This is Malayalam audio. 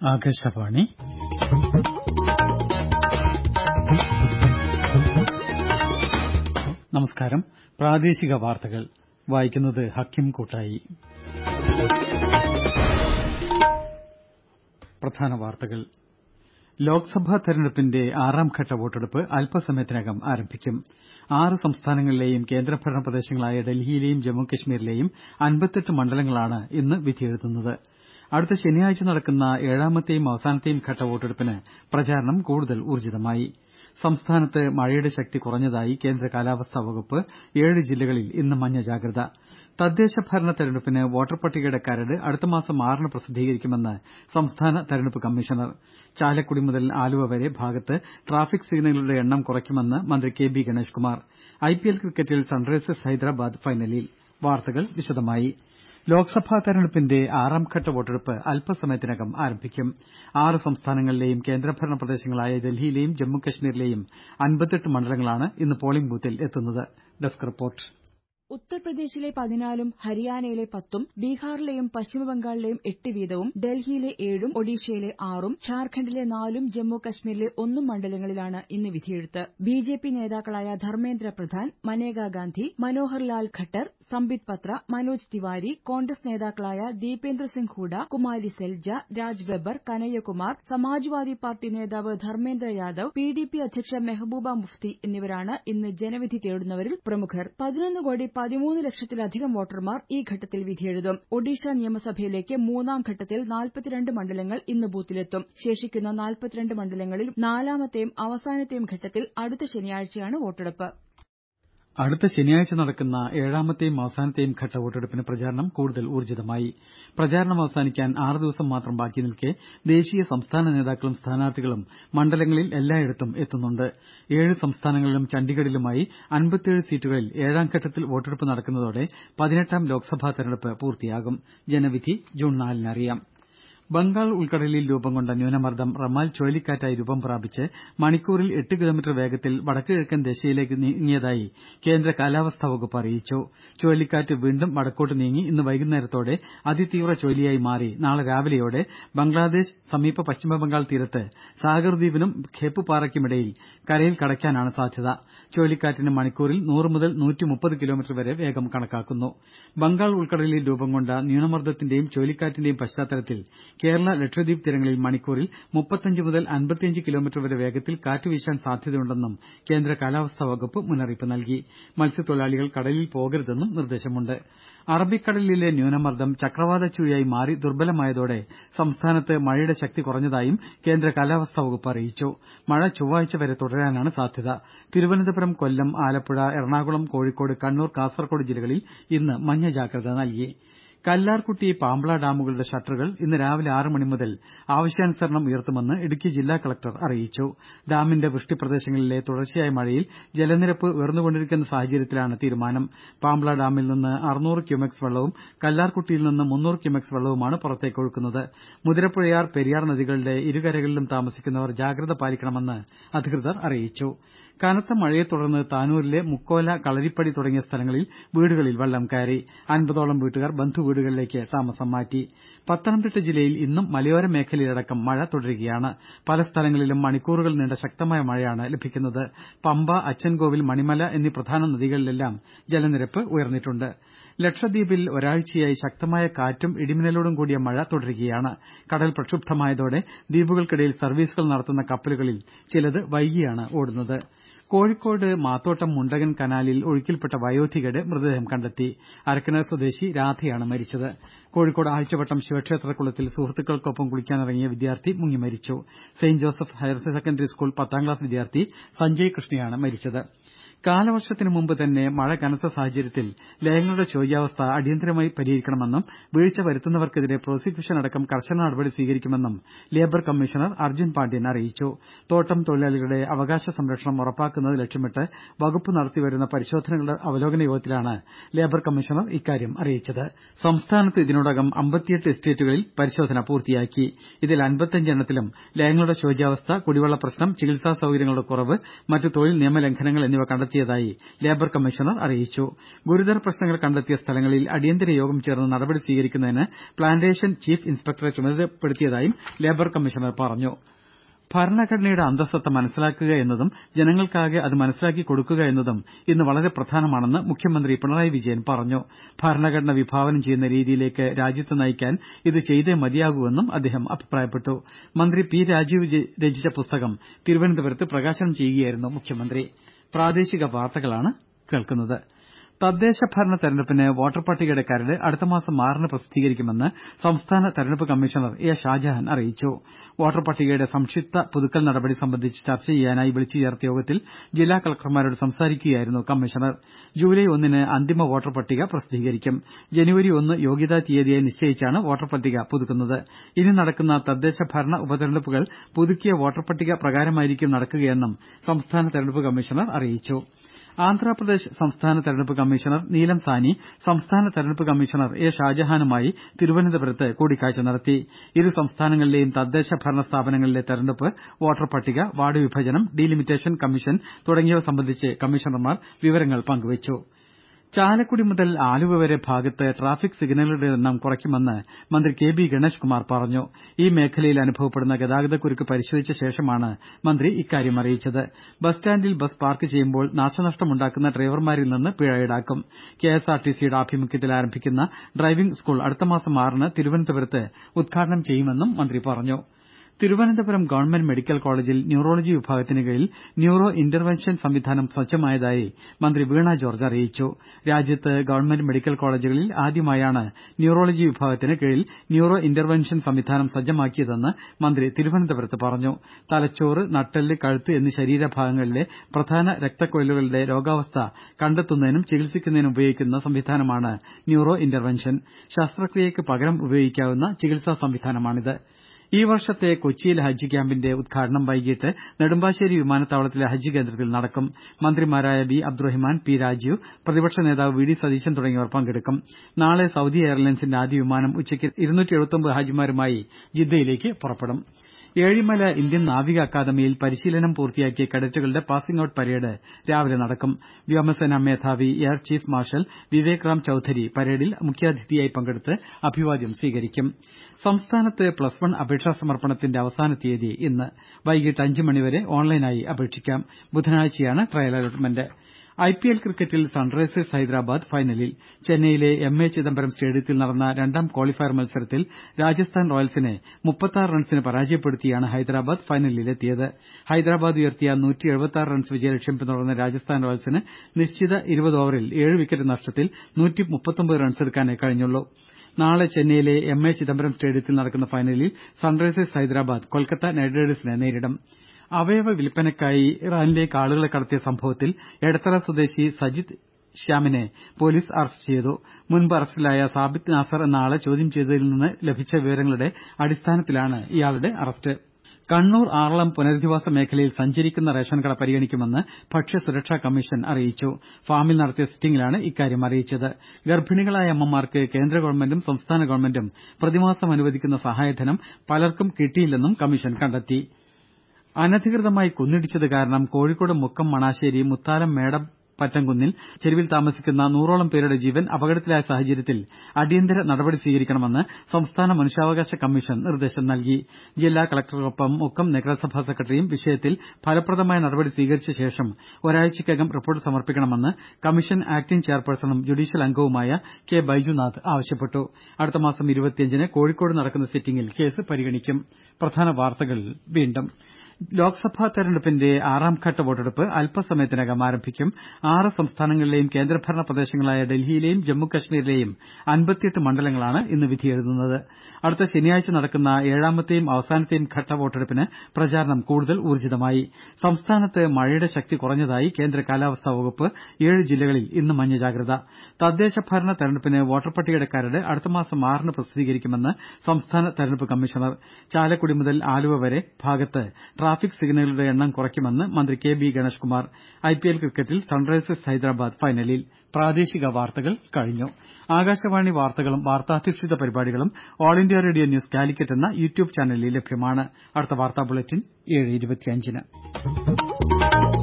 ആകാശവാണി നമസ്കാരം പ്രാദേശിക വാർത്തകൾ വായിക്കുന്നത് ഹക്കിം കൂട്ടായി പ്രധാന വാർത്തകൾ ലോക്സഭാ തെരഞ്ഞെടുപ്പിന്റെ ആറാംഘട്ട വോട്ടെടുപ്പ് അല്പസമയത്തിനകം ആരംഭിക്കും ആറ് സംസ്ഥാനങ്ങളിലെയും കേന്ദ്രഭരണ പ്രദേശങ്ങളായ ഡൽഹിയിലെയും ജമ്മു കശ്മീരിലെയും അൻപത്തെട്ട് മണ്ഡലങ്ങളാണ് ഇന്ന് വിധിയെഴുതുന്നത് അടുത്ത ശനിയാഴ്ച നടക്കുന്ന ഏഴാമത്തെയും അവസാനത്തെയും ഘട്ട വോട്ടെടുപ്പിന് പ്രചാരണം കൂടുതൽ ഊർജ്ജിതമായി സംസ്ഥാനത്ത് മഴയുടെ ശക്തി കുറഞ്ഞതായി കേന്ദ്ര കാലാവസ്ഥാ വകുപ്പ് ഏഴ് ജില്ലകളിൽ ഇന്ന് മഞ്ഞ ജാഗ്രത തദ്ദേശ ഭരണ തെരഞ്ഞെടുപ്പിന് വോട്ടർ പട്ടികയുടെ കരട് അടുത്തമാസം ആറിന് പ്രസിദ്ധീകരിക്കുമെന്ന് സംസ്ഥാന തെരഞ്ഞെടുപ്പ് കമ്മീഷണർ ചാലക്കുടി മുതൽ ആലുവ വരെ ഭാഗത്ത് ട്രാഫിക് സിഗ്നലുകളുടെ എണ്ണം കുറയ്ക്കുമെന്ന് മന്ത്രി K B Ganesh Kumar IPL ക്രിക്കറ്റിൽ സൺറൈസേഴ്സ് ഹൈദരാബാദ് ഫൈനലിൽ വാർത്തകൾ വിശദമായി ലോക്സഭാ തെരഞ്ഞെടുപ്പിന്റെ ആറാംഘട്ട വോട്ടെടുപ്പ് അല്പസമയത്തിനകം ആരംഭിക്കും ആറ് സംസ്ഥാനങ്ങളിലെയും കേന്ദ്രഭരണ പ്രദേശങ്ങളായ ഡൽഹിയിലെയും ജമ്മു കശ്മീരിലെയും അൻപത്തെട്ട് മണ്ഡലങ്ങളാണ് ഇന്ന് പോളിംഗ് ബൂത്തിൽ എത്തുന്നത് ഡെസ്ക് റിപ്പോർട്ട് ഉത്തർപ്രദേശിലെ പതിനാലും ഹരിയാനയിലെ പത്തും ബീഹാറിലെയും പശ്ചിമബംഗാളിലെയും എട്ട് വീതവും ഡൽഹിയിലെ ഏഴും ഒഡീഷയിലെ ആറും ഝാർഖണ്ഡിലെ നാലും ജമ്മു കശ്മീരിലെ ഒന്നും മണ്ഡലങ്ങളിലാണ് ഇന്ന് വിധിയെഴുത്ത് ബിജെപി നേതാക്കളായ ധർമ്മേന്ദ്ര പ്രധാൻ മനേകാ ഗാന്ധി മനോഹർലാൽ ഖട്ടർ സംബിത് പത്ര മനോജ് തിവാരി കോൺഗ്രസ് നേതാക്കളായ ദീപേന്ദ്ര സിംഗ് ഹൂഡ കുമാരി സെൽജ രാജ് ബബ്ബർ കനയ്യകുമാർ സമാജ്വാദി പാർട്ടി നേതാവ് ധർമ്മേന്ദ്ര യാദവ് പിഡിപി അധ്യക്ഷ മെഹബൂബ മുഫ്തി എന്നിവരാണ് ഇന്ന് ജനവിധി തേടുന്നവരിൽ പ്രമുഖർ പതിനൊന്ന് കോടി പതിമൂന്ന് ലക്ഷത്തിലധികം വോട്ടർമാർ ഈ ഘട്ടത്തിൽ വിധിയെഴുതും ഒഡീഷ നിയമസഭയിലേക്ക് മൂന്നാം ഘട്ടത്തിൽ നാൽപ്പത്തിരണ്ട് മണ്ഡലങ്ങൾ ഇന്ന് ബൂത്തിലെത്തും ശേഷിക്കുന്ന നാൽപ്പത്തിരണ്ട് മണ്ഡലങ്ങളിൽ നാലാമത്തെയും അവസാനത്തെയും ഘട്ടത്തിൽ അടുത്ത ശനിയാഴ്ചയാണ് വോട്ടെടുപ്പ് അടുത്ത ശനിയാഴ്ച നടക്കുന്ന ഏഴാമത്തെയും അവസാനത്തെയും ഘട്ട വോട്ടെടുപ്പിന് പ്രചാരണം കൂടുതൽ ഊർജ്ജിതമായി പ്രചാരണം അവസാനിക്കാൻ ആറ് ദിവസം മാത്രം ബാക്കി നിൽക്കെ ദേശീയ സംസ്ഥാന നേതാക്കളും സ്ഥാനാർത്ഥികളും മണ്ഡലങ്ങളിൽ എല്ലായിടത്തും എത്തുന്നുണ്ട് ഏഴ് സംസ്ഥാനങ്ങളിലും ചണ്ഡിഗഡിലുമായി അൻപത്തിയേഴ് സീറ്റുകളിൽ ഏഴാം ഘട്ടത്തിൽ വോട്ടെടുപ്പ് നടക്കുന്നതോടെ പതിനെട്ടാം ലോക്സഭാ തെരഞ്ഞെടുപ്പ് പൂർത്തിയാകും ജനവിധി ജൂൺ നാലിന് അറിയാം ബംഗാൾ ഉൾക്കടലിൽ രൂപം കൊണ്ട ന്യൂനമർദ്ദം റമാൽ ചുഴലിക്കാറ്റായി രൂപം പ്രാപിച്ച് മണിക്കൂറിൽ എട്ട് കിലോമീറ്റർ വേഗത്തിൽ വടക്ക് കിഴക്കൻ ദിശയിലേക്ക് നീങ്ങിയതായി കേന്ദ്ര കാലാവസ്ഥാ വകുപ്പ് അറിയിച്ചു ചുഴലിക്കാറ്റ് വീണ്ടും വടക്കോട്ട് നീങ്ങി ഇന്ന് വൈകുന്നേരത്തോടെ അതിതീവ്ര ചുഴലിയായി മാറി നാളെ രാവിലെയോടെ ബംഗ്ലാദേശ് സമീപ പശ്ചിമബംഗാൾ തീരത്ത് സാഗർ ദ്വീപിനും ഖേപ്പുപാറയ്ക്കുമിടയിൽ കരയിൽ കടക്കാനാണ് സാധ്യത ചുഴലിക്കാറ്റിന് മണിക്കൂറിൽ നൂറ് മുതൽ നൂറ്റിമുപ്പത് കിലോമീറ്റർ വരെ വേഗം കണക്കാക്കുന്നു ബംഗാൾ ഉൾക്കടലിൽ രൂപം കൊണ്ട ന്യൂനമർദ്ദത്തിന്റെയും ചുഴലിക്കാറ്റിന്റെയും പശ്ചാത്തലത്തിൽ കേരള ലക്ഷദ്വീപ് തീരങ്ങളിൽ മണിക്കൂറിൽ മുപ്പത്തഞ്ച് മുതൽ അൻപത്തിയഞ്ച് കിലോമീറ്റർ വരെ വേഗത്തിൽ കാറ്റ് വീശാൻ സാധ്യതയുണ്ടെന്നും കേന്ദ്ര കാലാവസ്ഥാ വകുപ്പ് മുന്നറിയിപ്പ് നൽകി മത്സ്യത്തൊഴിലാളികൾ കടലിൽ പോകരുതെന്നും നിർദ്ദേശമുണ്ട് അറബിക്കടലിലെ ന്യൂനമർദ്ദം ചക്രവാത ചുഴിയായി മാറി ദുർബലമായതോടെ സംസ്ഥാനത്ത് മഴയുടെ ശക്തി കുറഞ്ഞതായും കേന്ദ്ര കാലാവസ്ഥാ വകുപ്പ് അറിയിച്ചു മഴ ചൊവ്വാഴ്ച വരെ തുടരാനാണ് സാധ്യത തിരുവനന്തപുരം കൊല്ലം ആലപ്പുഴ എറണാകുളം കോഴിക്കോട് കണ്ണൂർ കാസർകോട് ജില്ലകളിൽ ഇന്ന് മഞ്ഞ ജാഗ്രത നൽകി കല്ലാർകുട്ടി പാമ്പള ഡാമുകളുടെ ഷട്ടറുകൾ ഇന്ന് രാവിലെ ആറ് മണി മുതൽ ആവശ്യാനുസരണം ഉയർത്തുമെന്ന് ഇടുക്കി ജില്ലാ കലക്ടർ അറിയിച്ചു ഡാമിന്റെ വൃഷ്ടിപ്രദേശങ്ങളിലെ തുടർച്ചയായ മഴയിൽ ജലനിരപ്പ് ഉയർന്നുകൊണ്ടിരിക്കുന്ന സാഹചര്യത്തിലാണ് തീരുമാനം പാമ്പള ഡാമിൽ നിന്ന് അറുന്നൂറ് ക്യുമെക്സ് വെള്ളവും കല്ലാർകുട്ടിയിൽ നിന്ന് മുന്നൂറ് ക്യുമെക്സ് വെള്ളവുമാണ് പുറത്തേക്ക് ഒഴുക്കുന്നത് മുതിരപ്പുഴയാർ പെരിയാർ നദികളുടെ ഇരുകരകളിലും താമസിക്കുന്നവർ ജാഗ്രത പാലിക്കണമെന്ന് അധികൃതർ അറിയിച്ചു കനത്ത മഴയെ തുടർന്ന് താനൂരിലെ മുക്കോല കളരിപ്പടി തുടങ്ങിയ സ്ഥലങ്ങളിൽ വീടുകളിൽ വെള്ളം കയറി അൻപതോളം വീട്ടുകാർ ബന്ധുവീടുകളിലേക്ക് താമസം മാറ്റി പത്തനംതിട്ട ജില്ലയിൽ ഇന്നും മലയോര മേഖലയിലടക്കം മഴ തുടരുകയാണ് പല സ്ഥലങ്ങളിലും മണിക്കൂറുകൾ നീണ്ട ശക്തമായ മഴയാണ് ലഭിക്കുന്നത് പമ്പ അച്ചൻകോവിൽ മണിമല എന്നീ പ്രധാന നദികളിലെല്ലാം ജലനിരപ്പ് ഉയർന്നിട്ടുണ്ട് ലക്ഷദ്വീപിൽ ഒരാഴ്ചയായി ശക്തമായ കാറ്റും ഇടിമിന്നലോടും കൂടിയ മഴ തുടരുകയാണ് കടൽ പ്രക്ഷുബ്ധമായതോടെ ദ്വീപുകൾക്കിടയിൽ സർവീസുകൾ നടത്തുന്ന കപ്പലുകളിൽ ചിലത് വൈകിയാണ് ഓടുന്നത് കോഴിക്കോട് മാത്തോട്ടം മുണ്ടകൻ കനാലിൽ ഒഴുക്കിൽപ്പെട്ട വയോധികയുടെ മൃതദേഹം കണ്ടെത്തി അരക്കിണർ സ്വദേശി രാധയാണ് മരിച്ചത് കോഴിക്കോട് ആഴ്ചവട്ടം ശിവക്ഷേത്രക്കുളത്തിൽ സുഹൃത്തുക്കൾക്കൊപ്പം കുളിക്കാനിറങ്ങിയ വിദ്യാർത്ഥി മുങ്ങി മരിച്ചു saint Joseph higher secondary school പത്താം ക്ലാസ് വിദ്യാർത്ഥി സഞ്ജയ് കൃഷ്ണയാണ് മരിച്ചത് കാലവർഷത്തിന് മുമ്പ് തന്നെ മഴ കനത്ത സാഹചര്യത്തിൽ ലയങ്ങളുടെ ശോച്യാവസ്ഥ അടിയന്തരമായി പരിഹരിക്കണമെന്നും വീഴ്ച വരുത്തുന്നവർക്കെതിരെ പ്രോസിക്യൂഷൻ അടക്കം കർശന നടപടി സ്വീകരിക്കുമെന്നും ലേബർ കമ്മീഷണർ അർജുൻ പാണ്ഡ്യൻ അറിയിച്ചു തോട്ടം തൊഴിലാളികളുടെ അവകാശ സംരക്ഷണം ഉറപ്പാക്കുന്നത് ലക്ഷ്യമിട്ട് വകുപ്പ് നടത്തിവരുന്ന പരിശോധനകളുടെ അവലോകന യോഗത്തിലാണ് ലേബർ കമ്മീഷണർ ഇക്കാര്യം അറിയിച്ചത് സംസ്ഥാനത്ത് ഇതിനോടകം അമ്പത്തിയെട്ട് എസ്റ്റേറ്റുകളിൽ പരിശോധന പൂർത്തിയാക്കി ഇതിൽ അൻപത്തിയഞ്ച് എണ്ണത്തിലും ലയങ്ങളുടെ ശോച്യാവസ്ഥ കുടിവെള്ള പ്രശ്നം ചികിത്സാ സൌകര്യങ്ങളുടെ കുറവ് മറ്റ് തൊഴിൽ നിയമലംഘനങ്ങൾ എന്നിവ കണ്ടെത്തി നടത്തിയതായി ലേബർ കമ്മീഷണർ അറിയിച്ചു ഗുരുതര പ്രശ്നങ്ങൾ കണ്ടെത്തിയ സ്ഥലങ്ങളിൽ അടിയന്തര യോഗം ചേർന്ന് നടപടി സ്വീകരിക്കുന്നതിന് പ്ലാന്റേഷൻ ചീഫ് ഇൻസ്പെക്ടറെ ചുമതലപ്പെടുത്തിയതായും ലേബർ കമ്മീഷണർ പറഞ്ഞു ഭരണഘടനയുടെ അന്തസത്ത മനസ്സിലാക്കുക എന്നതും ജനങ്ങൾക്കാകെ അത് മനസ്സിലാക്കി കൊടുക്കുക എന്നതും ഇന്ന് വളരെ പ്രധാനമാണെന്ന് മുഖ്യമന്ത്രി പിണറായി വിജയൻ പറഞ്ഞു ഭരണഘടന വിഭാവനം ചെയ്യുന്ന രീതിയിലേക്ക് രാജ്യത്തെ നയിക്കാൻ ഇത് ചെയ്തേ മതിയാകൂവെന്നും അദ്ദേഹം അഭിപ്രായപ്പെട്ടു മന്ത്രി പി രാജീവ് രചിച്ച പുസ്തകം തിരുവനന്തപുരത്ത് പ്രകാശനം ചെയ്യുകയായിരുന്നു മുഖ്യമന്ത്രി തദ്ദേശ ഭരണ തെരഞ്ഞെടുപ്പിന് വോട്ടർ പട്ടികയുടെ കരട് അടുത്ത മാസം ആറിന് പ്രസിദ്ധീകരിക്കുമെന്ന് സംസ്ഥാന തെരഞ്ഞെടുപ്പ് കമ്മീഷണർ എ ഷാജഹാൻ അറിയിച്ചു വോട്ടർ പട്ടികയുടെ സംക്ഷിപ്ത പുതുക്കൽ നടപടി സംബന്ധിച്ച് ചർച്ച ചെയ്യാനായി വിളിച്ചു ചേർത്ത യോഗത്തിൽ ജില്ലാ കലക്ടർമാരോട് സംസാരിക്കുകയായിരുന്നു കമ്മീഷണർ ജൂലൈ ഒന്നിന് അന്തിമ വോട്ടർ പട്ടിക പ്രസിദ്ധീകരിക്കും ജനുവരി ഒന്ന് യോഗ്യതാ തീയതിയായി നിശ്ചയിച്ചാണ് വോട്ടർ പട്ടിക പുതുക്കുന്നത് ഇനി നടക്കുന്ന തദ്ദേശ ഭരണ ഉപതെരഞ്ഞെടുപ്പുകൾ പുതുക്കിയ വോട്ടർ പട്ടിക പ്രകാരമായിരിക്കും നടക്കുകയെന്നും സംസ്ഥാന തെരഞ്ഞെടുപ്പ് കമ്മീഷണർ അറിയിച്ചു ആന്ധ്രാപ്രദേശ് സംസ്ഥാന തെരഞ്ഞെടുപ്പ് കമ്മീഷണർ നീലം സാനി സംസ്ഥാന തെരഞ്ഞെടുപ്പ് കമ്മീഷണർ എ ഷാജഹാനുമായി തിരുവനന്തപുരത്ത് കൂടിക്കാഴ്ച നടത്തി ഇരു സംസ്ഥാനങ്ങളിലെയും തദ്ദേശ ഭരണ സ്ഥാപനങ്ങളിലെ തെരഞ്ഞെടുപ്പ് വോട്ടർ പട്ടിക വാർഡ് വിഭജനം ഡീലിമിറ്റേഷൻ കമ്മീഷൻ തുടങ്ങിയവ സംബന്ധിച്ച് കമ്മീഷണർമാർ വിവരങ്ങൾ പങ്കുവെച്ചു ചാലക്കുടി മുതൽ ആലുവ വരെ ഭാഗത്ത് ട്രാഫിക് സിഗ്നലുകളുടെ എണ്ണം കുറയ്ക്കുമെന്ന് മന്ത്രി കെ ബി ഗണേഷ് കുമാർ പറഞ്ഞു ഈ മേഖലയിൽ അനുഭവപ്പെടുന്ന ഗതാഗതക്കുരുക്ക് പരിശോധിച്ച ശേഷമാണ് മന്ത്രി ഇക്കാര്യം അറിയിച്ചത് ബസ് സ്റ്റാൻഡിൽ ബസ് പാർക്ക് ചെയ്യുമ്പോൾ നാശനഷ്ടമുണ്ടാക്കുന്ന ഡ്രൈവർമാരിൽ നിന്ന് പിഴ ഈടാക്കും കെഎസ്ആർടിസിയുടെ ആഭിമുഖ്യത്തിൽ ആരംഭിക്കുന്ന ഡ്രൈവിംഗ് സ്കൂൾ അടുത്ത മാസം ആറിന് തിരുവനന്തപുരത്ത് ഉദ്ഘാടനം ചെയ്യുമെന്നും മന്ത്രി പറഞ്ഞു തിരുവനന്തപുരം ഗവൺമെന്റ് മെഡിക്കൽ കോളേജിൽ ന്യൂറോളജി വിഭാഗത്തിന് കീഴിൽ ന്യൂറോ ഇന്റർവെൻഷൻ സംവിധാനം സജ്ജമായതായി മന്ത്രി വീണ ജോർജ് അറിയിച്ചു രാജ്യത്ത് ഗവൺമെന്റ് മെഡിക്കൽ കോളേജുകളിൽ ആദ്യമായാണ് ന്യൂറോളജി വിഭാഗത്തിന് കീഴിൽ ന്യൂറോ ഇന്റർവെൻഷൻ സംവിധാനം സജ്ജമാക്കിയതെന്ന് മന്ത്രി തിരുവനന്തപുരത്ത് പറഞ്ഞു തലച്ചോറ് നട്ടെല്ല് കഴുത്ത് എന്നീ ശരീരഭാഗങ്ങളിലെ പ്രധാന രക്തക്കുഴലുകളുടെ രോഗാവസ്ഥ കണ്ടെത്തുന്നതിനും ചികിത്സിക്കുന്നതിനും ഉപയോഗിക്കുന്ന സംവിധാനമാണ് ന്യൂറോ ഇന്റർവെൻഷൻ ശസ്ത്രക്രിയയ്ക്ക് പകരം ഉപയോഗിക്കാവുന്ന ചികിത്സാ സംവിധാനമാണിത് ഈ വർഷത്തെ കൊച്ചിയിലെ ഹജ്ജ് ക്യാമ്പിന്റെ ഉദ്ഘാടനം വൈകിട്ട് നെടുമ്പാശ്ശേരി വിമാനത്താവളത്തിലെ ഹജ്ജ് കേന്ദ്രത്തിൽ നടക്കും മന്ത്രിമാരായ വി അബ്ദുറഹിമാൻ പി രാജീവ് പ്രതിപക്ഷ നേതാവ് വി ഡി സതീശൻ തുടങ്ങിയവർ പങ്കെടുക്കും നാളെ സൌദി എയർലൈൻസിന്റെ ആദ്യ വിമാനം ഉച്ചയ്ക്ക് ഹാജിമാരുമായി ജിദ്ദയിലേക്ക് പുറപ്പെടും ഏഴിമല ഇന്ത്യൻ നാവിക അക്കാദമിയിൽ പരിശീലനം പൂർത്തിയാക്കിയ കേഡറ്റുകളുടെ പാസിംഗ് ഔട്ട് പരേഡ് രാവിലെ നടക്കും വ്യോമസേനാ മേധാവി air chief marshal Vivek Ram Chaudhari പരേഡിൽ മുഖ്യാതിഥിയായി പങ്കെടുത്ത് അഭിവാദ്യം സ്വീകരിക്കും സംസ്ഥാനത്ത് പ്ലസ് വൺ അപേക്ഷാ സമർപ്പണത്തിന്റെ അവസാന തീയതി ഇന്ന് വൈകിട്ട് അഞ്ച് മണിവരെ ഓൺലൈനായി അപേക്ഷിക്കാം ബുധനാഴ്ചയാണ് ട്രയൽ അലോട്ട്മെന്റ് ഐപിഎൽ ക്രിക്കറ്റിൽ സൺറൈസേഴ്സ് ഹൈദരാബാദ് ഫൈനലിൽ ചെന്നൈയിലെ എം എ ചിദംബരം സ്റ്റേഡിയത്തിൽ നടന്ന രണ്ടാം ക്വാളിഫയർ മത്സരത്തിൽ രാജസ്ഥാൻ റോയൽസിനെ റൺസിന് പരാജയപ്പെടുത്തിയാണ് ഹൈദരാബാദ് ഫൈനലിലെത്തിയത് ഹൈദരാബാദ് ഉയർത്തിയ റൺസ് വിജയലക്ഷ്യം പിന്തുടർന്ന രാജസ്ഥാൻ റോയൽസിന് നിശ്ചിത ഇരുപത് ഓവറിൽ ഏഴ് വിക്കറ്റ് നഷ്ടത്തിൽ റൺസെടുക്കാനേ കഴിഞ്ഞുള്ളൂ നാളെ ചെന്നൈയിലെ എം എ ചിദംബരം സ്റ്റേഡിയത്തിൽ നടക്കുന്ന ഫൈനലിൽ സൺറൈസേഴ്സ് ഹൈദരാബാദ് കൊൽക്കത്ത നൈറ്റ് റൈഡേഴ്സിനെ നേരിടും അവയവ വിൽപ്പനയ്ക്കായി ഇറാനിലേക്ക് ആളുകളെ കടത്തിയ സംഭവത്തിൽ എടത്തല സ്വദേശി സജിത് ശ്യാമിനെ പൊലീസ് അറസ്റ്റ് ചെയ്തു മുൻപ് അറസ്റ്റിലായ സാബിത് നാസർ എന്ന ആളെ ചോദ്യം ചെയ്തതിൽ നിന്ന് ലഭിച്ച വിവരങ്ങളുടെ അടിസ്ഥാനത്തിലാണ് ഇയാളുടെ അറസ്റ്റ് കണ്ണൂർ ആറളം പുനരധിവാസ മേഖലയിൽ സഞ്ചരിക്കുന്ന റേഷൻ കട പരിഗണിക്കുമെന്ന് ഭക്ഷ്യസുരക്ഷാ കമ്മീഷൻ അറിയിച്ചു ഫാമിൽ നടത്തിയ സിറ്റിംഗിലാണ് ഇക്കാര്യം അറിയിച്ചത് ഗർഭിണികളായ അമ്മമാർക്ക് കേന്ദ്ര ഗവൺമെന്റും സംസ്ഥാന ഗവൺമെന്റും പ്രതിമാസം അനുവദിക്കുന്ന സഹായധനം പലർക്കും കിട്ടിയില്ലെന്നും കമ്മീഷൻ കണ്ടെത്തി അനധികൃതമായി കുന്നിടിച്ചത് കാരണം കോഴിക്കോട് മുക്കം മണാശ്ശേരി മുത്താലം മേടം പറ്റംകുന്നിൽ ചെരുവിൽ താമസിക്കുന്ന നൂറോളം പേരുടെ ജീവൻ അപകടത്തിലായ സാഹചര്യത്തിൽ അടിയന്തര നടപടി സ്വീകരിക്കണമെന്ന് സംസ്ഥാന മനുഷ്യാവകാശ കമ്മീഷൻ നിർദ്ദേശം നൽകി ജില്ലാ കലക്ടർക്കൊപ്പം മുക്കം നഗരസഭാ സെക്രട്ടറിയും വിഷയത്തിൽ ഫലപ്രദമായ നടപടി സ്വീകരിച്ച ശേഷം ഒരാഴ്ചയ്ക്കകം റിപ്പോർട്ട് സമർപ്പിക്കണമെന്ന് കമ്മീഷൻ ആക്ടിംഗ് ചെയർപേഴ്സണും ജുഡീഷ്യൽ അംഗവുമായ കെ ബൈജുനാഥ് ആവശ്യപ്പെട്ടു അടുത്ത മാസം ഇരുപത്തിയഞ്ചിന് കോഴിക്കോട് നടക്കുന്ന സിറ്റിംഗിൽ കേസ് പരിഗണിക്കും പ്രധാന വാർത്തകൾ വീണ്ടും ലോക്സഭാ തെരഞ്ഞെടുപ്പിന്റെ ആറാംഘട്ട വോട്ടെടുപ്പ് അല്പസമയത്തിനകം ആരംഭിക്കും ആറ് സംസ്ഥാനങ്ങളിലെയും കേന്ദ്രഭരണ പ്രദേശങ്ങളായ ഡൽഹിയിലെയും ജമ്മുകശ്മീരിലെയും അൻപത്തിയെട്ട് മണ്ഡലങ്ങളാണ് ഇന്ന് വിധിയെഴുതുന്നത് അടുത്ത ശനിയാഴ്ച നടക്കുന്ന ഏഴാമത്തെയും അവസാനത്തെയും ഘട്ട വോട്ടെടുപ്പിന് പ്രചാരണം കൂടുതൽ ഊർജ്ജിതമായി സംസ്ഥാനത്ത് മഴയുടെ ശക്തി കുറഞ്ഞതായി കേന്ദ്ര കാലാവസ്ഥാ വകുപ്പ് ഏഴ് ജില്ലകളിൽ ഇന്ന് മഞ്ഞ ജാഗ്രത തദ്ദേശ ഭരണ തെരഞ്ഞെടുപ്പിന് വോട്ടർ പട്ടികയുടെ കരട് അടുത്ത മാസം ആറിന് പ്രസിദ്ധീകരിക്കുമെന്ന് സംസ്ഥാന തെരഞ്ഞെടുപ്പ് കമ്മീഷണർ ചാലക്കുടി മുതൽ ആലുവ വരെ ഭാഗത്ത് ട്രാഫിക് സിഗ്നലുകളുടെ എണ്ണം കുറയ്ക്കുമെന്ന് മന്ത്രി K B Ganesh Kumar IPL ക്രിക്കറ്റിൽ സൺറൈസേഴ്സ് ഹൈദരാബാദ് ഫൈനലിൽ പ്രാദേശിക വാർത്തകൾ കഴിഞ്ഞു ആകാശവാണി വാർത്തകളും വാർത്താധിഷ്ഠിത പരിപാടികളും all India radio news Calicut എന്ന യൂട്യൂബ് ചാനലിൽ ലഭ്യമാണ് അടുത്ത വാർത്താ ബുള്ളറ്റിൻ ഏഴ് ഇരുപത്തിയഞ്ചിന്